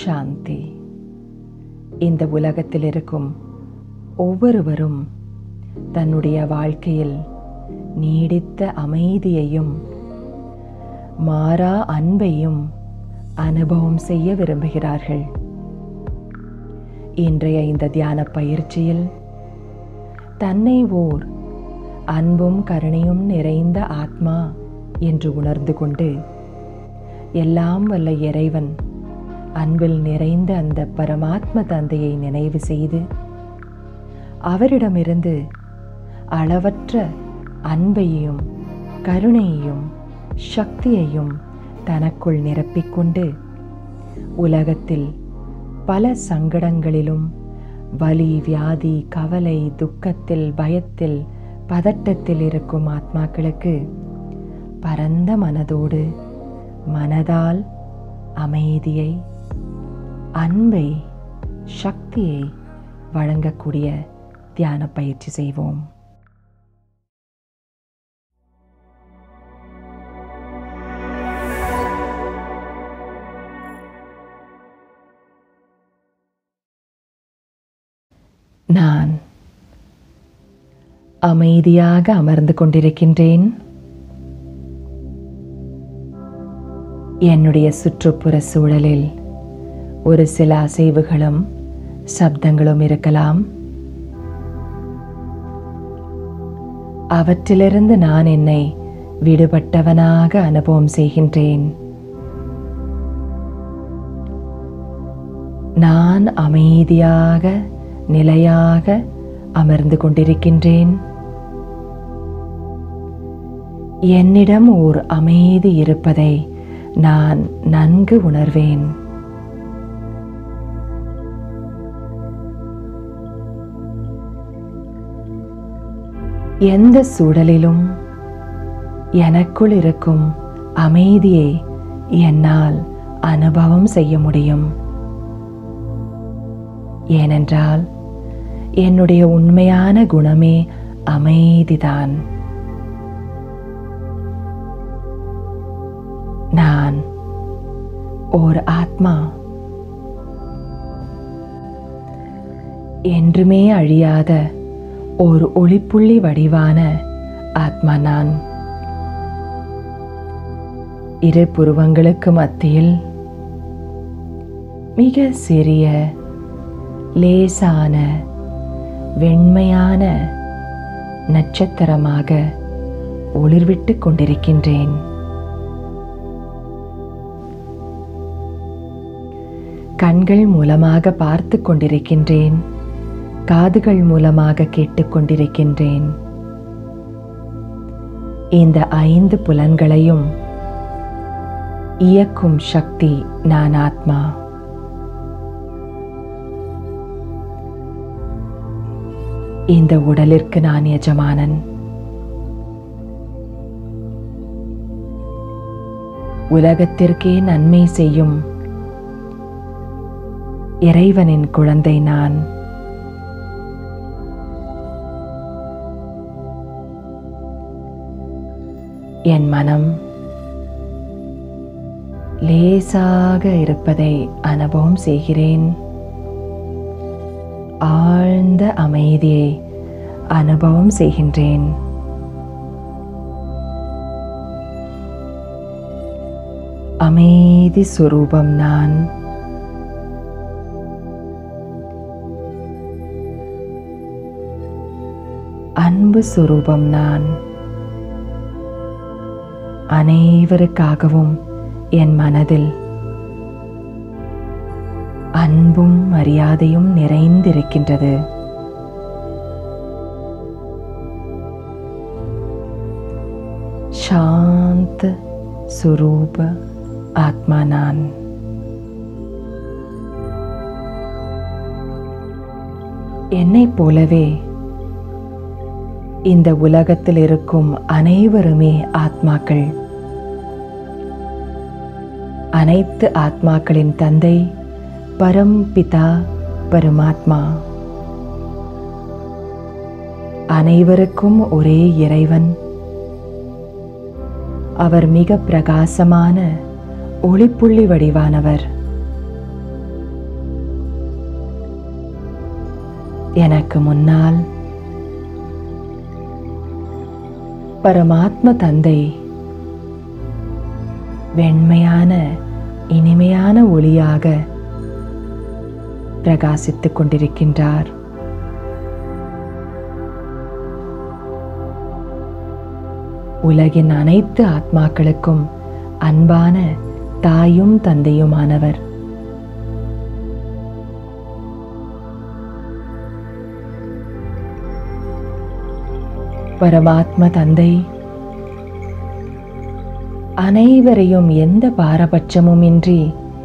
சாந்தி இந்த உலகத்தில் இருக்கும் ஒவ்வொருவரும் தன்னுடைய வாழ்க்கையில் நீடித்த அமைதியையும் மாறா அன்பையும் அனுபவம் செய்ய விரும்புகிறார்கள் இன்றைய இந்த தியான பயிற்சியில் தன்னை ஓர் அன்பும் கருணையும் நிறைந்த ஆத்மா என்று உணர்ந்து கொண்டு எல்லாம் வல்ல இறைவன் அன்பில் நிறைந்த அந்த பரமாத்ம தந்தையை நினைவு செய்து அவரிடமிருந்து அளவற்ற அன்பையும் கருணையையும் சக்தியையும் தனக்குள் நிரப்பிக்கொண்டு உலகத்தில் பல சங்கடங்களிலும் வலி வியாதி கவலை துக்கத்தில் பயத்தில் பதட்டத்தில் இருக்கும் ஆத்மாக்களுக்கு பரந்த மனதோடு மனதால் அமைதியை அன்பை சக்தியை வழங்கக்கூடிய தியான பயிற்சி செய்வோம் நான் அமைதியாக அமர்ந்து கொண்டிருக்கின்றேன் என்னுடைய சுற்றுப்புற சூழலில் ஒரு சில அசைவுகளும் சப்தங்களும் இருக்கலாம் அவற்றிலிருந்து நான் என்னை விடுபட்டவனாக அனுபவம் செய்கின்றேன் நான் அமைதியாக நிலையாக அமர்ந்து கொண்டிருக்கின்றேன் என்னிடம் ஓர் அமைதி இருப்பதை நான் நன்கு உணர்வேன் எந்த சூழலிலும் எனக்குள் இருக்கும் அமைதியை என்னால் அனுபவம் செய்ய முடியும் ஏனென்றால் என்னுடைய உண்மையான குணமே அமைதிதான் நான் ஓர் ஆத்மா என்றுமே அழியாத ஒரு ஒளிப்புள்ளி வடிவான ஆத்மா நான் இரு புருவங்களுக்கு மத்தியில் மிக சிறிய லேசான வெண்மையான நட்சத்திரமாக ஒளிர்விட்டுக் கொண்டிருக்கின்றேன் கண்கள் மூலமாக பார்த்து கொண்டிருக்கின்றேன் காதுகள் மூலமாக கேட்டுக்கொண்டிருக்கின்றேன் இந்த ஐந்து புலன்களையும் இயக்கும் சக்தி நான் ஆத்மா இந்த உடலிற்கு நான் எஜமானன் உலகத்திற்கே நன்மை செய்யும் இறைவனின் குழந்தை நான் என் மனம் லேசாக இருப்பதை அனுபவம் செய்கிறேன் ஆழ்ந்த அமைதியை அனுபவம் செய்கின்றேன் அமைதி சுரூபம் நான் அன்பு சுரூபம் நான் அனைவருக்காகவும் என் மனதில் அன்பும் மரியாதையும் நிறைந்திருக்கின்றது சாந்த சுரூப ஆத்மா நான் என்னைப் போலவே இந்த உலகத்தில் இருக்கும் அனைவருமே ஆத்மாக்கள் அனைத்து ஆத்மாக்களின் தந்தை பரம்பிதா பரமாத்மா அனைவருக்கும் ஒரே இறைவன் அவர் மிக பிரகாசமான ஒளிப்புள்ளி வடிவானவர் எனக்கு முன்னால் பரமாத்ம தந்தை வெண்மையான இனிமையான ஒளியாக பிரகாசித்துக் கொண்டிருக்கின்றார் உலகின் அனைத்து ஆத்மாக்களுக்கும் அன்பான தாயும் தந்தையுமானவர் பரமாத்ம தந்தை அனைவரையும் எந்த பாரபட்சமும் இன்றி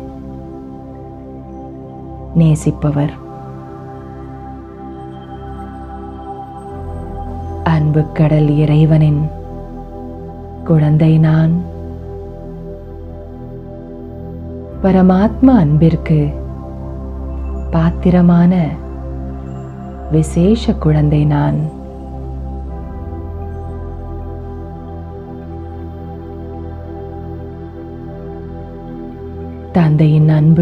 நேசிப்பவர் அன்பு கடல் இறைவனின் குழந்தை நான் பரமாத்ம அன்பிற்கு பாத்திரமான விசேஷ குழந்தை நான் தந்தையின் அன்பு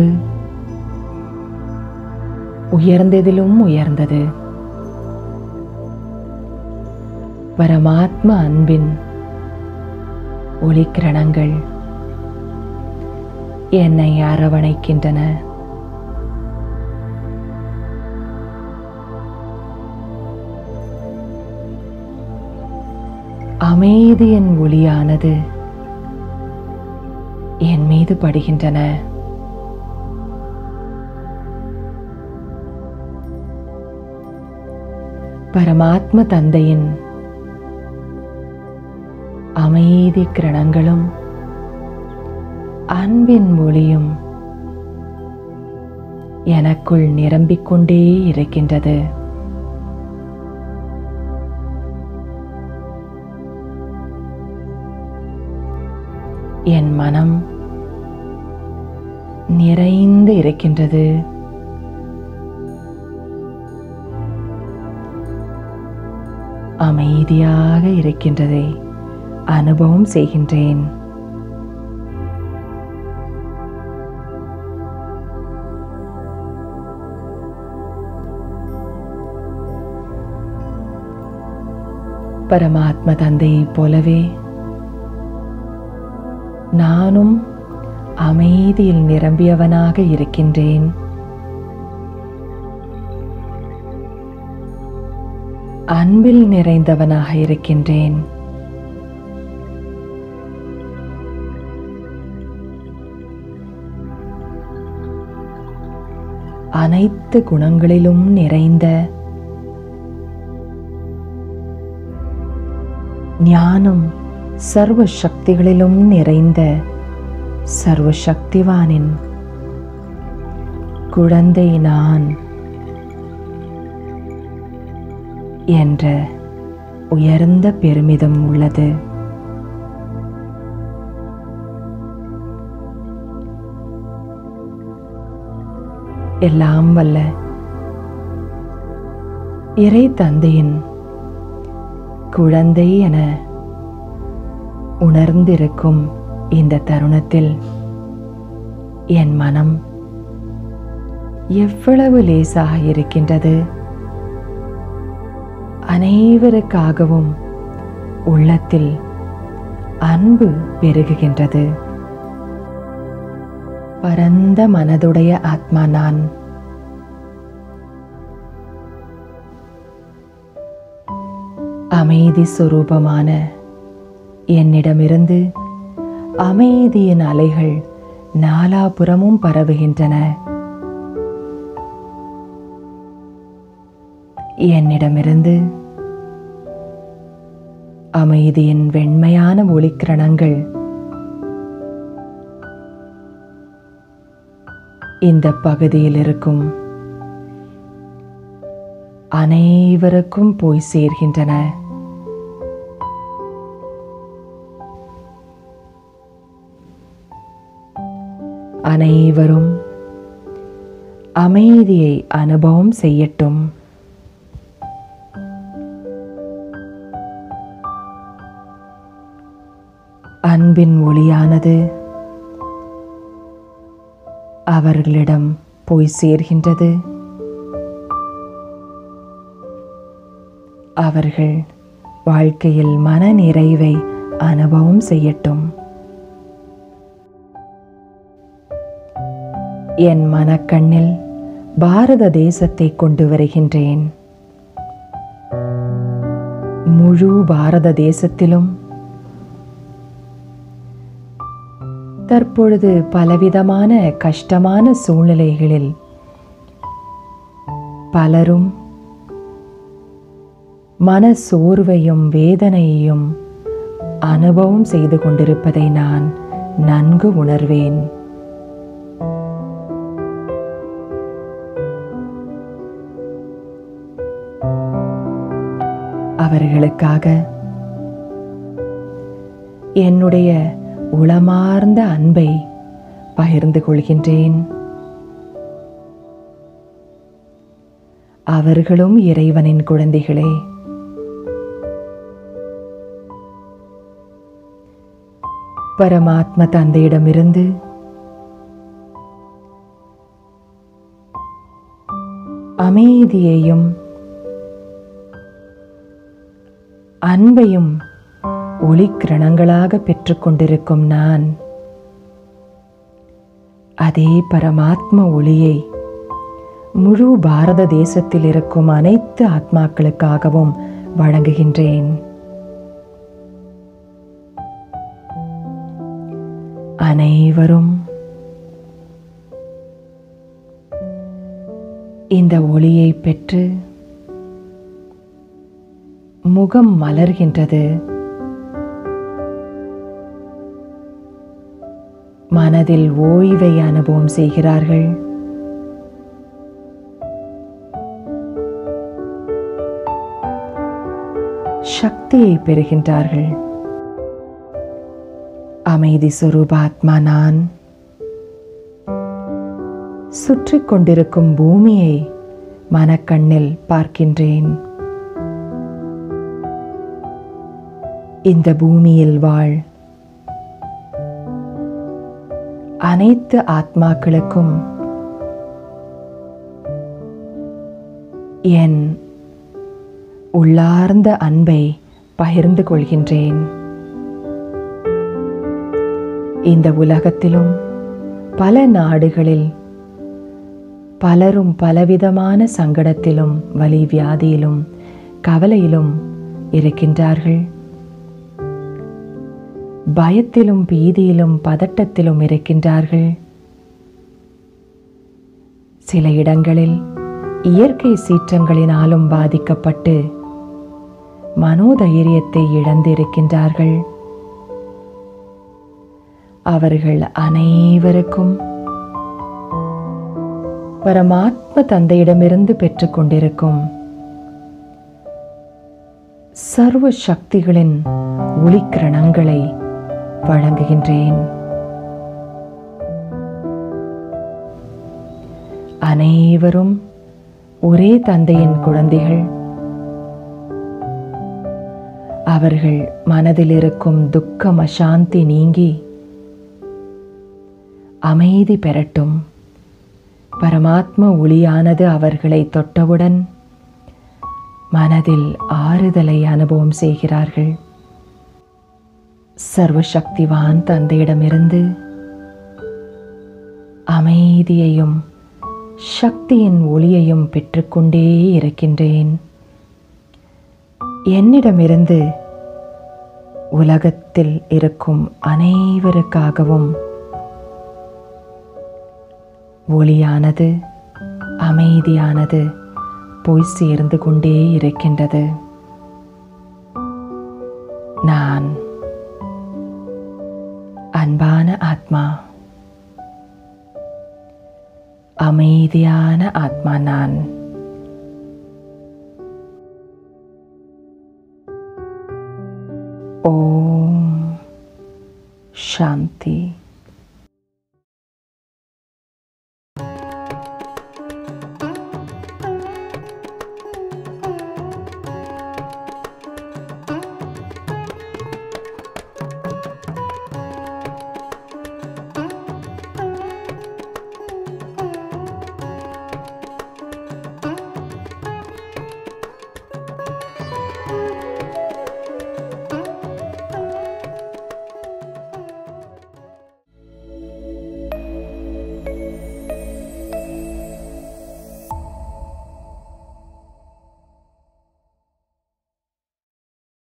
உயர்ந்ததிலும் உயர்ந்தது பரமாத்ம அன்பின் ஒளிக்கிரணங்கள் என்னை அரவணைக்கின்றன அமைதியின் ஒளியானது என் மீது படுகின்றன பரமாத்ம தந்தையின் அமைதி கிரணங்களும் அன்பின் ஒளியும் எனக்குள் நிரம்பிக் கொண்டே இருக்கின்றது என் மனம் நிறைந்து இருக்கின்றது அமைதியாக இருக்கின்றதை அனுபவம் செய்கின்றேன் பரமாத்ம தந்தையைப் போலவே நானும் அமைதியில் நிரம்பியவனாக இருக்கின்றேன் அன்பில் நிறைந்தவனாக இருக்கின்றேன் அனைத்து குணங்களிலும் நிறைந்த ஞானம் சர்வ சக்திகளிலும் நிறைந்த சர்வ சக்திவானின் குழந்தை நான் என்ற உயர்ந்த பெருமிதம் உள்ளது எல்லாம் வல்ல இறை தந்தையின் குழந்தை என உணர்ந்திருக்கும் இந்த தருணத்தில் என் மனம் எவ்வளவு லேசாக இருக்கின்றது அனைவருக்காகவும் உள்ளத்தில் அன்பு பெருகுகின்றது பரந்த மனதுடைய ஆத்மா நான் அமைதி சுரூபமான என்னிடமிருந்து அமைதியின் அலைகள் நாலாபுறமும் பரவுகின்றன என்னிடமிருந்து அமைதியின் வெண்மையான ஒளிக்கிரணங்கள் இந்த பகுதியில் இருக்கும் அனைவருக்கும் போய் சேர்கின்றன அனைவரும் அமைதியை அனுபவம் செய்யட்டும் அன்பின் ஒளியானது அவர்களிடம் போய் சேர்கின்றது அவர்கள் வாழ்க்கையில் மன நிறைவை அனுபவம் செய்யட்டும் என் மனக்கண்ணில் பாரத தேசத்தை கொண்டு வருகின்றேன் முழு பாரத தேசத்திலும் தற்பொழுது பலவிதமான கஷ்டமான சூழ்நிலைகளில் பலரும் மன சோர்வையும் வேதனையையும் அனுபவம் செய்து கொண்டிருப்பதை நான் நன்கு உணர்வேன் அவர்களுக்காக என்னுடைய உளமார்ந்த அன்பை பகிர்ந்து கொள்கின்றேன் அவர்களும் இறைவனின் குழந்தைகளே பரமாத்ம தந்தையிடமிருந்து அமைதியையும் அன்பையும் ஒளிக்கிரணங்களாக பெற்றுக்கொண்டிருக்கும் நான் அதே பரமாத்ம ஒளியை முழு பாரத தேசத்தில் இருக்கும் அனைத்து ஆத்மாக்களுக்காகவும் வழங்குகின்றேன் அனைவரும் இந்த ஒளியை பெற்று முகம் மலர்கின்றது மனதில் ஓய்வை அனுபவம் செய்கிறார்கள் சக்தியை பெறுகின்றார்கள் அமைதி சுரூபாத்மா நான் சுற்றி கொண்டிருக்கும் பூமியை மனக்கண்ணில் பார்க்கின்றேன் இந்த பூமியில் வாழ் அனைத்து ஆத்மாக்களுக்கும் என் உள்ளார்ந்த அன்பை பகிர்ந்து கொள்கின்றேன் இந்த உலகத்திலும் பல நாடுகளில் பலரும் பலவிதமான சங்கடத்திலும் வலி வியாதியிலும் கவலையிலும் இருக்கின்றார்கள் பயத்திலும் பீதியிலும் பதட்டத்திலும் இருக்கின்றார்கள் சில இடங்களில் இயற்கை சீற்றங்களினாலும் பாதிக்கப்பட்டு மனோதைரியத்தை இழந்திருக்கின்றார்கள் அவர்கள் அனைவருக்கும் பரமாத்ம தந்தையிடமிருந்து பெற்றுக்கொண்டிருக்கும் சர்வ சக்திகளின் ஒளிக்கிரணங்களை வழங்குகின்றேன் அனைவரும் ஒரே தந்தையின் குழந்தைகள் அவர்கள் மனதில் இருக்கும் துக்கம் அசாந்தி நீங்கி அமைதி பெறட்டும் பரமாத்ம ஒளியானது அவர்களை தொட்டவுடன் மனதில் ஆறுதலை அனுபவம் செய்கிறார்கள் சர்வசக்திவான் தந்தையிடமிருந்து அமைதியையும் சக்தியின் ஒளியையும் பெற்றுக்கொண்டே இருக்கின்றேன் என்னிடமிருந்து உலகத்தில் இருக்கும் அனைவருக்காகவும் ஒளியானது அமைதியானது போய் சேர்ந்து கொண்டே இருக்கின்றது நான் அன்பான ஆத்மா அமைதியான ஆத்மா நான் ஓம் சாந்தி